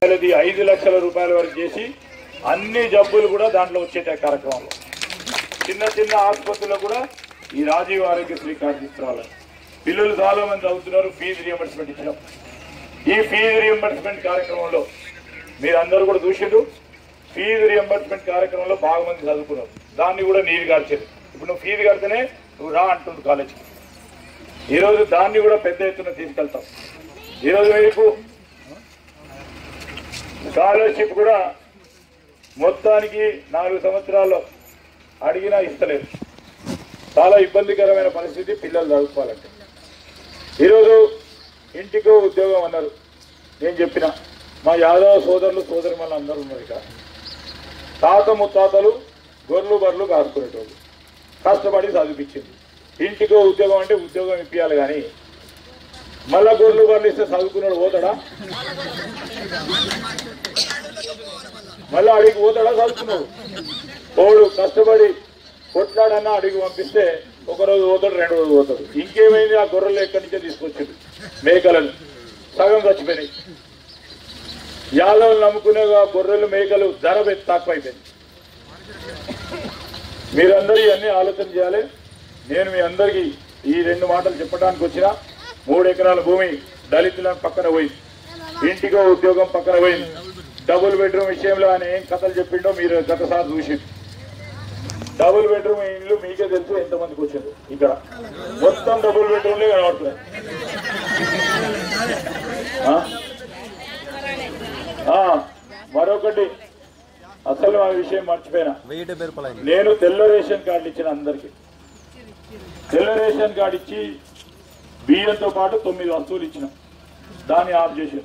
రూపాయలది ఐదు లక్షల రూపాయల వరకు చేసి అన్ని జబ్బులు కూడా దాంట్లో వచ్చేట కార్యక్రమంలో చిన్న చిన్న ఆసుపత్రుల్లో కూడా ఈ రాజీవ్ ఆరోగ్యశ్రీ కార్డు తీసుకురావాలి పిల్లలు చాలా మంది చదువుతున్నారు ఫీజు రియంబర్స్మెంట్ ఇచ్చినాం ఈ ఫీజు రియంబర్స్మెంట్ కార్యక్రమంలో మీరు అందరూ కూడా చూసిండ్రు ఫీజు రియంబర్స్మెంట్ కార్యక్రమంలో బాగా మంది చదువుకున్నారు దాన్ని కూడా నీరు గార్చేది ఇప్పుడు నువ్వు ఫీజు కడితేనే నువ్వు రా అంటుంది కాలేజీకి ఈరోజు దాన్ని కూడా పెద్ద ఎత్తున తీసుకెళ్తాం ఈరోజు మీకు స్కాలర్షిప్ కూడా మొత్తానికి నాలుగు సంవత్సరాల్లో అడిగినా ఇస్తలేదు చాలా ఇబ్బందికరమైన పరిస్థితి పిల్లలు చదువుకోవాలంటే ఈరోజు ఇంటికో ఉద్యోగం అన్నారు నేను చెప్పిన మా యాదవ సోదరులు సోదరి మళ్ళీ అందరూ ఉన్నారు ఇక్కడ తాత ముత్తాతలు గొర్రెలు బర్రెలు కాసుకునేటోళ్ళు కష్టపడి చదివించింది ఇంటికో ఉద్యోగం అంటే ఉద్యోగం ఇప్పించాలి కానీ మళ్ళా గొర్రెలు బర్రెలు ఇస్తే చదువుకున్నాడు పోతాడా మళ్ళీ అడిగి పోతాడా చదువుకున్నాడు పోడు కష్టపడి కొట్లాడన్నా అడిగి పంపిస్తే ఒక రోజు పోతాడు రెండు రోజులు పోతాడు ఇంకేమైంది ఆ గొర్రెలు ఎక్కడి నుంచో తీసుకొచ్చింది మేకలను సగం చచ్చిపోయినాయి యాదవులు నమ్ముకునే ఆ గొర్రెలు మేకలు ధర పెద్ద తక్కువైపోయింది మీరందరూ ఇవన్నీ ఆలోచన చేయాలి నేను మీ అందరికీ ఈ రెండు మాటలు చెప్పడానికి వచ్చిన మూడు ఎకరాల భూమి దళితుల పక్కన పోయింది ఇంటికో ఉద్యోగం పక్కన పోయింది డబుల్ బెడ్రూమ్ విషయంలో ఆయన ఏం కథలు చెప్పిండో మీరు గతసారి చూసి డబుల్ బెడ్రూమ్ ఇల్లు మీకే తెలుసు ఎంతమందికి వచ్చింది ఇక్కడ మొత్తం డబుల్ బెడ్రూమ్లే కనబడుతున్నాయి ఆ? ఆ, మరొకటి అసలు ఆ విషయం మర్చిపోయినా వెయ్యి డెబ్బై రూపాయలు అయింది నేను తెల్ల రేషన్ కార్డు ఇచ్చిన అందరికి తెల్ల రేషన్ కార్డు ఇచ్చి బియ్యంతో పాటు తొమ్మిది వస్తువులు ఇచ్చిన దాన్ని ఆఫ్ చేశారు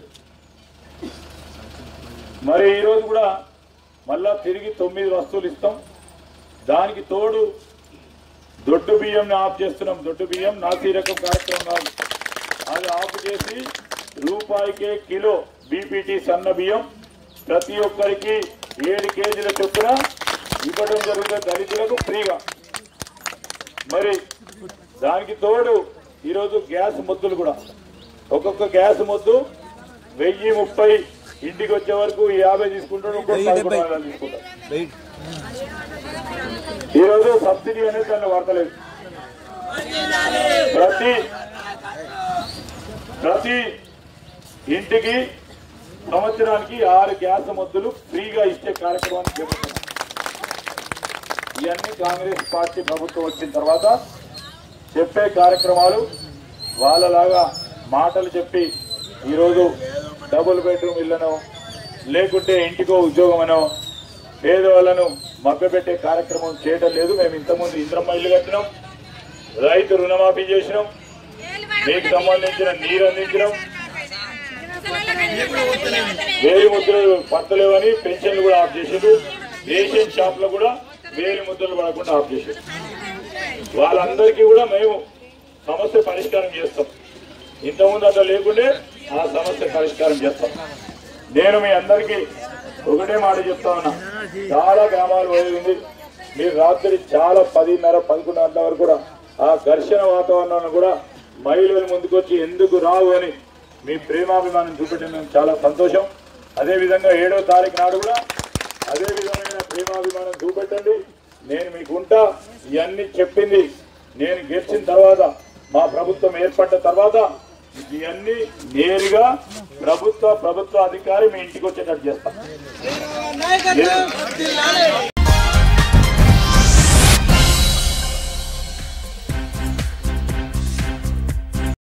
మరి ఈరోజు కూడా మళ్ళా తిరిగి తొమ్మిది వస్తువులు ఇస్తాం దానికి తోడు దొడ్డు బియ్యంని ఆఫ్ చేస్తున్నాం దొడ్డు బియ్యం నాసీ రకం కార్యక్రమం కాదు అది ఆఫ్ చేసి రూపాయికే కిలో బీపీటీ సన్న బియ్యం ప్రతి ఒక్కరికి ఏడు కేజీల చొప్పున ఇవ్వడం జరుగుతుంది దళితులకు ఫ్రీగా మరి దానికి తోడు ఈరోజు గ్యాస్ మొద్దులు కూడా ఒక్కొక్క గ్యాస్ మొద్దు వెయ్యి ముప్పై ఇంటికి వచ్చే వరకు యాభై తీసుకుంటాడు ఇంకో వెయ్యి పదకొండు డెబ్బై. వందలు తీసుకుంటాడు వెయ్యి ఈరోజు సబ్సిడీ అనేది దాన్ని వాడతలేదు ప్రతి ప్రతి ఇంటికి సంవత్సరానికి ఆరు గ్యాస్ మొద్దులు ఫ్రీగా ఇచ్చే కార్యక్రమాన్ని చేపడుతున్నాం ఇవన్నీ కాంగ్రెస్ పార్టీ ప్రభుత్వం వచ్చిన తర్వాత చెప్పే కార్యక్రమాలు వాళ్ళలాగా మాటలు చెప్పి ఈరోజు డబుల్ బెడ్రూమ్ ఇళ్లను లేకుంటే ఇంటికో ఉద్యోగం అనో పేదవాళ్ళను మభ్యపెట్టే కార్యక్రమం చేయడం లేదు మేము ఇంతకుముందు ఇంద్రమ్మ ఇల్లు కట్టినాం రైతు రుణమాఫీ చేసినాం మీకు సంబంధించిన నీరు అందించడం వేలి ముద్రలు పడతలేవని పెన్షన్లు కూడా ఆఫ్ చేసారు రేషన్ షాప్ లో కూడా వేలి ముద్రలు పడకుండా ఆఫ్ చేశారు వాళ్ళందరికీ కూడా మేము సమస్య పరిష్కారం చేస్తాం ఇంతకుముందు అట్లా లేకుండే ఆ సమస్య పరిష్కారం చేస్తాం నేను మీ అందరికీ ఒకటే మాట చెప్తా ఉన్నా చాలా గ్రామాలు పోయింది మీరు రాత్రి చాలా పదిన్నర పదకొండు గంటల వరకు కూడా ఆ ఘర్షణ వాతావరణంలో కూడా మహిళలు ముందుకొచ్చి ఎందుకు రావు అని మీ ప్రేమాభిమానం చూపెట్టడం చాలా సంతోషం అదే విధంగా ఏడో తారీఖు నాడు కూడా అదే విధమైన ప్రేమాభిమానం చూపెట్టండి నేను మీకు ఉంటా ఇవన్నీ చెప్పింది నేను గెలిచిన తర్వాత మా ప్రభుత్వం ఏర్పడ్డ తర్వాత ఇవన్నీ నేరుగా ప్రభుత్వ ప్రభుత్వ అధికారి మీ ఇంటికి వచ్చేటట్టు చేస్తాం